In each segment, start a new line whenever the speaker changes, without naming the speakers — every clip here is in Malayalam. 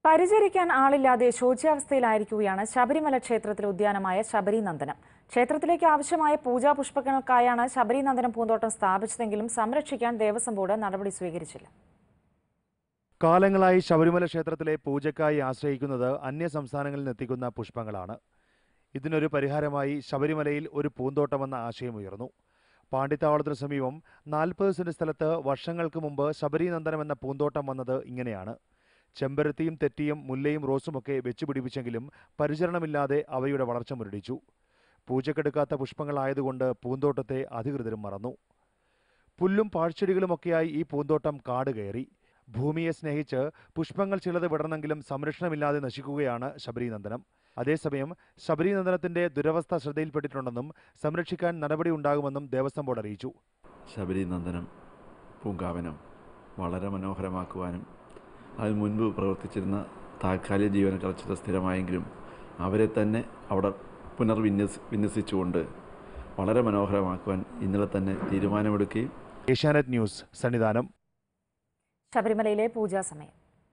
പരിചരിക്കാൻ ആളില്ലാതെ ശോച്യാവസ്ഥയിലായിരിക്കുകയാണ് ശബരിമല ക്ഷേത്രത്തിലെ ഉദ്യാനമായ ശബരി നന്ദനം ക്ഷേത്രത്തിലേക്ക് ആവശ്യമായ പൂജാ പുഷ്പങ്ങൾക്കായാണ് ശബരി നന്ദനം പൂന്തോട്ടം സ്ഥാപിച്ചതെങ്കിലും സംരക്ഷിക്കാൻ ദേവസ്വം ബോർഡ് നടപടി സ്വീകരിച്ചില്ല
കാലങ്ങളായി ശബരിമല ക്ഷേത്രത്തിലെ പൂജയ്ക്കായി ആശ്രയിക്കുന്നത് അന്യ സംസ്ഥാനങ്ങളിൽ നിന്നെത്തിക്കുന്ന പുഷ്പങ്ങളാണ് ഇതിനൊരു പരിഹാരമായി ശബരിമലയിൽ ഒരു പൂന്തോട്ടമെന്ന ആശയമുയർന്നു പാണ്ഡിത്താവളത്തിന് സമീപം നാൽപ്പത് സെന്റ് സ്ഥലത്ത് വർഷങ്ങൾക്ക് മുമ്പ് ശബരിനന്ദനം എന്ന പൂന്തോട്ടം വന്നത് ഇങ്ങനെയാണ് ചെമ്പരത്തിയും തെറ്റിയും മുല്ലയും റോസുമൊക്കെ വെച്ചുപിടിപ്പിച്ചെങ്കിലും പരിചരണമില്ലാതെ അവയുടെ വളർച്ച മുരടിച്ചു പൂജക്കെടുക്കാത്ത പുഷ്പങ്ങളായതുകൊണ്ട് പൂന്തോട്ടത്തെ അധികൃതരും മറന്നു പുല്ലും പാഴ്ചെടികളുമൊക്കെയായി ഈ പൂന്തോട്ടം കാട് കയറി ഭൂമിയെ സ്നേഹിച്ച് പുഷ്പങ്ങൾ ചിലത് വിടണമെങ്കിലും സംരക്ഷണമില്ലാതെ നശിക്കുകയാണ് ശബരിനന്ദനം അതേസമയം ശബരിനന്ദനത്തിന്റെ ദുരവസ്ഥ ശ്രദ്ധയിൽപ്പെട്ടിട്ടുണ്ടെന്നും സംരക്ഷിക്കാൻ നടപടി ഉണ്ടാകുമെന്നും ദേവസ്വം ബോർഡ് അറിയിച്ചു
ശബരിനന്ദനം പൂങ്കാവനം വളരെ മനോഹരമാക്കുവാനും അതിന് മുൻപ് പ്രവർത്തിച്ചിരുന്ന താൽക്കാലിക ജീവനക്കാർ ചില സ്ഥിരമായെങ്കിലും അവരെ തന്നെ അവിടെ പുനർവിന്യസ് വിന്യസിച്ചുകൊണ്ട് വളരെ മനോഹരമാക്കുവാൻ ഇന്നലെ തന്നെ തീരുമാനമെടുക്കുകയും
ഏഷ്യാനെറ്റ് ന്യൂസ് സന്നിധാനം
ശബരിമലയിലെ പൂജാ സമയം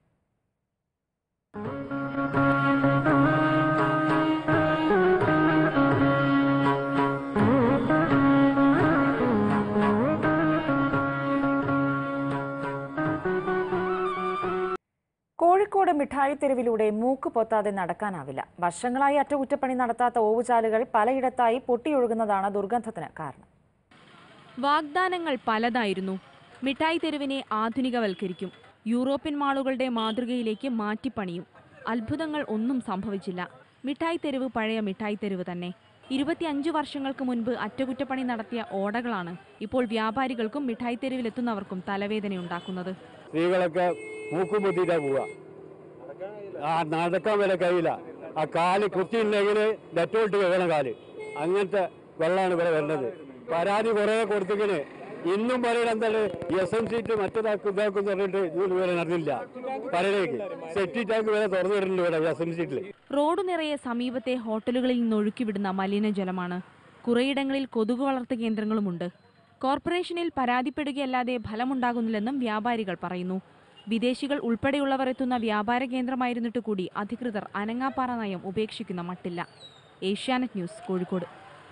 കോഴിക്കോട് മിഠായി തെരുവിലൂടെ മൂക്ക് പൊത്താതെ നടക്കാനാവില്ല വർഷങ്ങളായി അറ്റകുറ്റപ്പണി നടത്താത്ത ഓവുചാലുകൾ പലയിടത്തായി പൊട്ടിയൊഴുകുന്നതാണ് ദുർഗന്ധത്തിന് കാരണം
വാഗ്ദാനങ്ങൾ പലതായിരുന്നു മിഠായി തെരുവിനെ ആധുനികവൽക്കരിക്കും യൂറോപ്യൻ മാളുകളുടെ മാതൃകയിലേക്ക് മാറ്റിപ്പണിയും അത്ഭുതങ്ങൾ ഒന്നും സംഭവിച്ചില്ല മിഠായി തെരുവ് പഴയ മിഠായി തെരുവ് തന്നെ ഇരുപത്തിയഞ്ച് വർഷങ്ങൾക്ക് മുൻപ് അറ്റകുറ്റപ്പണി നടത്തിയ ഓടകളാണ് ഇപ്പോൾ വ്യാപാരികൾക്കും മിഠായി തെരുവിലെത്തുന്നവർക്കും തലവേദനയുണ്ടാക്കുന്നത്
സ്ത്രീകളൊക്കെ മൂക്കും പൊത്തിയിട്ടാ പോവുക ആ നടക്കാൻ വരെ കഴിയില്ല ആ കാല് കുത്തിയില്ലെങ്കിൽ ഡെറ്റോൾട്ട് വേണം കാല് അങ്ങനത്തെ വെള്ളമാണ് ഇവിടെ വരുന്നത് പരാതി കുറേ കൊടുത്തിങ്ങനെ ഇന്നും പറയണ എന്താണ് എസ് എം സീറ്റ് മറ്റേതാക്കും ഇതാക്കും എന്ന് പറഞ്ഞിട്ട് ഇത് വരെ നടന്നില്ല പലരേക്ക് സെറ്റി ടാങ്ക് വരെ തുറന്നു വിടുന്നുണ്ട് ഇവിടെ എസ് എം സീറ്റിൽ
റോഡ് നിറയെ സമീപത്തെ ഹോട്ടലുകളിൽ നിന്ന് ഒഴുക്കിവിടുന്ന മലിനജലമാണ് കുറേയിടങ്ങളിൽ കൊതുക് വളർത്തു കേന്ദ്രങ്ങളുമുണ്ട് കോർപ്പറേഷനിൽ പരാതിപ്പെടുകയല്ലാതെ ഫലമുണ്ടാകുന്നില്ലെന്നും വ്യാപാരികൾ പറയുന്നു വിദേശികൾ ഉൾപ്പെടെയുള്ളവർ എത്തുന്ന വ്യാപാര കേന്ദ്രമായിരുന്നിട്ട് കൂടി അധികൃതർ അനങ്ങാപ്പാറ നയം ഉപേക്ഷിക്കുന്ന മട്ടില്ല ഏഷ്യാനെറ്റ് ന്യൂസ് കോഴിക്കോട്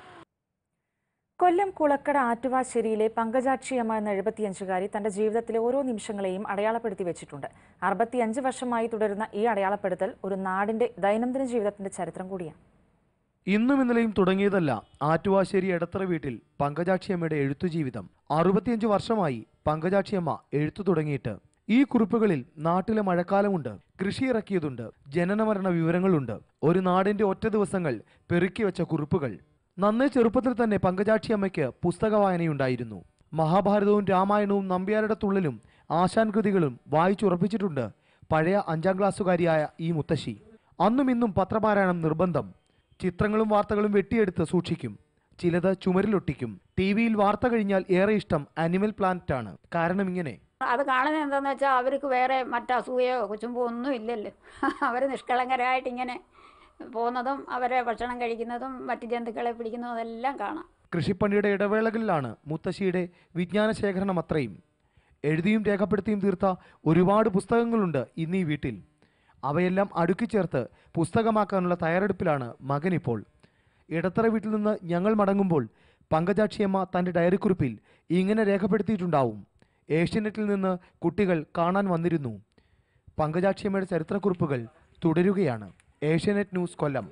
കൊല്ലം കുളക്കട ആറ്റുവാശ്ശേരിയിലെ പങ്കജാക്ഷിയമ്മ എന്ന എഴുപത്തിയഞ്ചുകാരി തന്റെ ജീവിതത്തിലെ ഓരോ നിമിഷങ്ങളെയും അടയാളപ്പെടുത്തി വെച്ചിട്ടുണ്ട് അറുപത്തിയഞ്ച് വർഷമായി തുടരുന്ന ഈ അടയാളപ്പെടുത്തൽ ഒരു നാടിന്റെ ദൈനംദിന ജീവിതത്തിന്റെ ചരിത്രം കൂടിയാണ്
ഇന്നും ഇന്നലെയും തുടങ്ങിയതല്ല ആറ്റുവാശ്ശേരി എടത്തറ വീട്ടിൽ പങ്കജാക്ഷിയമ്മയുടെ എഴുത്തു ജീവിതം അറുപത്തിയഞ്ച് വർഷമായി പങ്കജാക്ഷിയമ്മ എഴുത്തു തുടങ്ങിയിട്ട് ഈ കുറിപ്പുകളിൽ നാട്ടിലെ മഴക്കാലമുണ്ട് കൃഷി ഇറക്കിയതുണ്ട് ജനനമരണ വിവരങ്ങളുണ്ട് ഒരു നാടിന്റെ ഒറ്റ ദിവസങ്ങൾ പെറുക്കി വെച്ച കുറിപ്പുകൾ നന്നേ ചെറുപ്പത്തിൽ തന്നെ പങ്കജാക്ഷിയമ്മയ്ക്ക് പുസ്തക വായനയുണ്ടായിരുന്നു മഹാഭാരതവും രാമായണവും നമ്പ്യാരുടെ തുള്ളലും ആശാൻ കൃതികളും വായിച്ചുറപ്പിച്ചിട്ടുണ്ട് പഴയ അഞ്ചാം ക്ലാസ്സുകാരിയായ ഈ മുത്തശ്ശി അന്നും ഇന്നും പത്രപാരായണം നിർബന്ധം ചിത്രങ്ങളും വാർത്തകളും വെട്ടിയെടുത്ത് സൂക്ഷിക്കും ചിലത് ചുമരിലൊട്ടിക്കും ടി വിയിൽ വാർത്ത കഴിഞ്ഞാൽ ഏറെ ഇഷ്ടം അനിമൽ പ്ലാനറ്റ് ആണ് കാരണം ഇങ്ങനെ
അത് കാണുന്നത് എന്താണെന്ന് വെച്ചാൽ അവർക്ക് വേറെ മറ്റസൂയയോ കുച്ചുമ്പോ ഒന്നും ഇല്ലല്ലോ അവർ നിഷ്കളങ്കരായിട്ട് ഇങ്ങനെ പോകുന്നതും അവരെ ഭക്ഷണം കഴിക്കുന്നതും മറ്റ് ജന്തുക്കളെ പിടിക്കുന്നതും അതെല്ലാം കാണാം
കൃഷിപ്പണിയുടെ ഇടവേളകളിലാണ് മുത്തശ്ശിയുടെ വിജ്ഞാന ശേഖരണം അത്രയും എഴുതിയും രേഖപ്പെടുത്തിയും തീർത്ത ഒരുപാട് പുസ്തകങ്ങളുണ്ട് ഇന്ന് ഈ വീട്ടിൽ അവയെല്ലാം അടുക്കിച്ചേർത്ത് പുസ്തകമാക്കാനുള്ള തയ്യാറെടുപ്പിലാണ് മകനിപ്പോൾ ഇടത്തറ വീട്ടിൽ നിന്ന് ഞങ്ങൾ മടങ്ങുമ്പോൾ പങ്കജാക്ഷിയമ്മ തൻ്റെ ഡയറിക്കുറിപ്പിൽ ഇങ്ങനെ രേഖപ്പെടുത്തിയിട്ടുണ്ടാവും ഏഷ്യനെറ്റിൽ നിന്ന് കുട്ടികൾ കാണാൻ വന്നിരുന്നു പങ്കജാക്ഷിയമ്മയുടെ ചരിത്രക്കുറിപ്പുകൾ തുടരുകയാണ് Asianet news Kollam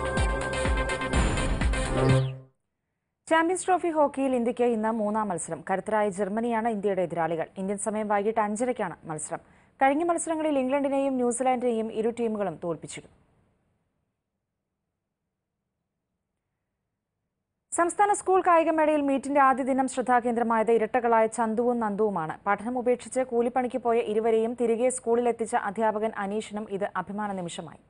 champions trophy ഹോക്കിയിൽ ഇന്ത്യയ്ക്ക് ഇന്ന് മൂന്നാം മത്സരം കരുത്തരായ ജർമ്മനിയാണ് ഇന്ത്യയുടെ എതിരാളികൾ ഇന്ത്യൻ സമയം വൈകിട്ട് അഞ്ചരയ്ക്കാണ് മത്സരം കഴിഞ്ഞ മത്സരങ്ങളിൽ ഇംഗ്ലണ്ടിനെയും ന്യൂസിലാൻഡിനെയും ഇരു ടീമുകളും തോൽപ്പിച്ചിരുന്നു സംസ്ഥാന സ്കൂൾ കായികമേളയിൽ മീറ്റിന്റെ ആദ്യ ദിനം ശ്രദ്ധാകേന്ദ്രമായത് ഇരട്ടകളായ ചന്തുവും നന്ദുവുമാണ് പഠനം ഉപേക്ഷിച്ച് കൂലിപ്പണിക്ക് പോയ ഇരുവരെയും തിരികെ സ്കൂളിലെത്തിച്ച അധ്യാപകൻ അനീഷിനും ഇത് അഭിമാന നിമിഷമായി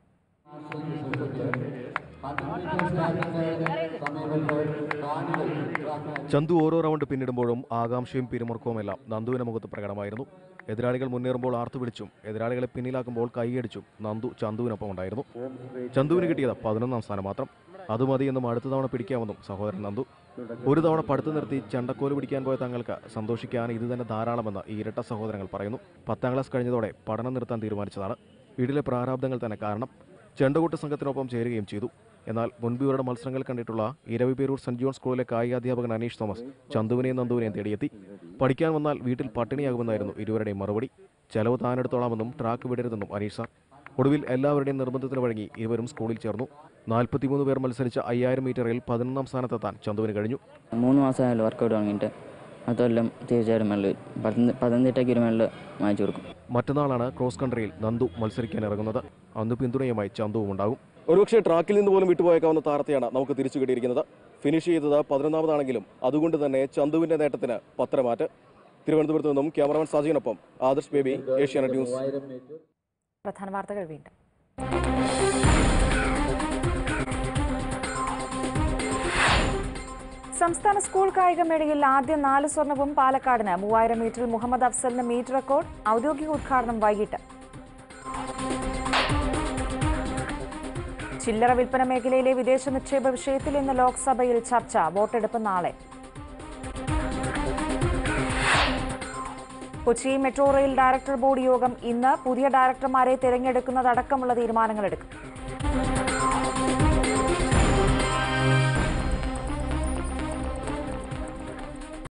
ചന്തു ഓരോ റൗണ്ട് പിന്നിടുമ്പോഴും ആകാംക്ഷയും പിരിമുറുക്കവുമെല്ലാം നന്ദുവിന്റെ മുഖത്ത് പ്രകടമായിരുന്നു എതിരാളികൾ മുന്നേറുമ്പോൾ ആർത്തു വിളിച്ചും എതിരാളികളെ പിന്നിലാക്കുമ്പോൾ കൈയടിച്ചും നന്ദു ചന്തുവിനൊപ്പം ഉണ്ടായിരുന്നു ചന്തുവിന് കിട്ടിയത് പതിനൊന്നാം സ്ഥാനം മാത്രം അത് മതിയെന്നും അടുത്ത തവണ പിടിക്കാമെന്നും സഹോദരൻ നന്ദു ഒരു തവണ പഠിത്തം നിർത്തി ചണ്ടക്കോല് പിടിക്കാൻ പോയ തങ്ങൾക്ക് സന്തോഷിക്കാൻ ഇത് തന്നെ ധാരാളമെന്ന് ഈ ഇരട്ട സഹോദരങ്ങൾ പറയുന്നു പത്താം ക്ലാസ് കഴിഞ്ഞതോടെ പഠനം നിർത്താൻ തീരുമാനിച്ചതാണ്
വീട്ടിലെ പ്രാരാബ്ദങ്ങൾ തന്നെ കാരണം ചെണ്ടകൂട്ട് സംഘത്തിനൊപ്പം ചേരുകയും ചെയ്തു എന്നാൽ മുൻപ് ഇവരുടെ മത്സരങ്ങൾ കണ്ടിട്ടുള്ള ഇരവിപേരൂർ സെന്റ് ജോൺ സ്കൂളിലെ കായികാധ്യാപകൻ അനീഷ് തോമസ് ചന്തുവിനെയും നന്ദുവിനെയും തേടിയെത്തി പഠിക്കാൻ വന്നാൽ വീട്ടിൽ പട്ടിണിയാകുമെന്നായിരുന്നു ഇരുവരുടെയും മറുപടി ചെലവ് താനെടുത്തോളാമെന്നും ട്രാക്ക് വിടരുതെന്നും അനീഷ് സാർ ഒടുവിൽ എല്ലാവരുടെയും നിർബന്ധത്തിന് വഴങ്ങി ഇരുവരും സ്കൂളിൽ ചേർന്നു നാൽപ്പത്തിമൂന്ന് പേർ മത്സരിച്ച അയ്യായിരം മീറ്ററിൽ പതിനൊന്നാം സ്ഥാനത്തെത്താൻ ചന്തുവിന് കഴിഞ്ഞു
മൂന്ന് മാസമായാലും വർക്കൗട്ട് തുടങ്ങിയിട്ട് അതെല്ലാം തീർച്ചയായിട്ടും മെഡൽ പത്തനം പത്തനംതിട്ടയ്ക്ക് ഒരു മെഡൽ വാങ്ങിച്ചു കൊടുക്കും
മറ്റന്നാളാണ് ക്രോസ് കൺട്രിയിൽ നന്ദു മത്സരിക്കാൻ ഇറങ്ങുന്നത് അന്ന് പിന്തുണയുമായി ചന്തുവും ഉണ്ടാകും ഒരുപക്ഷെ ട്രാക്കിൽ നിന്ന് പോലും വിട്ടുപോയേക്കാവുന്ന താരത്തെയാണ് നമുക്ക് തിരിച്ചു കിട്ടിയിരിക്കുന്നത് ഫിനിഷ് ചെയ്തത് പതിനൊന്നാമതാണെങ്കിലും അതുകൊണ്ട് തന്നെ ചന്തുവിന്റെ നേട്ടത്തിന് പത്രമാറ്റ് തിരുവനന്തപുരത്ത് നിന്നും ക്യാമറമാൻ സാജിനൊപ്പം ആദർശ് ബേബി ഏഷ്യാനെറ്റ് ന്യൂസ്
പ്രധാന വാർത്തകൾ വീണ്ടും സംസ്ഥാന സ്കൂൾ കായികമേളയിൽ ആദ്യ നാല് സ്വർണവും പാലക്കാടിന് മൂവായിരം മീറ്ററിൽ മുഹമ്മദ് അഫ്സലിന് മീറ്റ് റെക്കോർഡ് ഔദ്യോഗിക ഉദ്ഘാടനം വൈകിട്ട് ചില്ലറ വിൽപ്പന മേഖലയിലെ വിദേശ നിക്ഷേപ വിഷയത്തിൽ ഇന്ന് ലോക്സഭയിൽ ചർച്ച വോട്ടെടുപ്പ് നാളെ Kochi metro rail director board യോഗം ഇന്ന് പുതിയ ഡയറക്ടർമാരെ തിരഞ്ഞെടുക്കുന്നതടക്കമുള്ള തീരുമാനങ്ങളെടുക്കും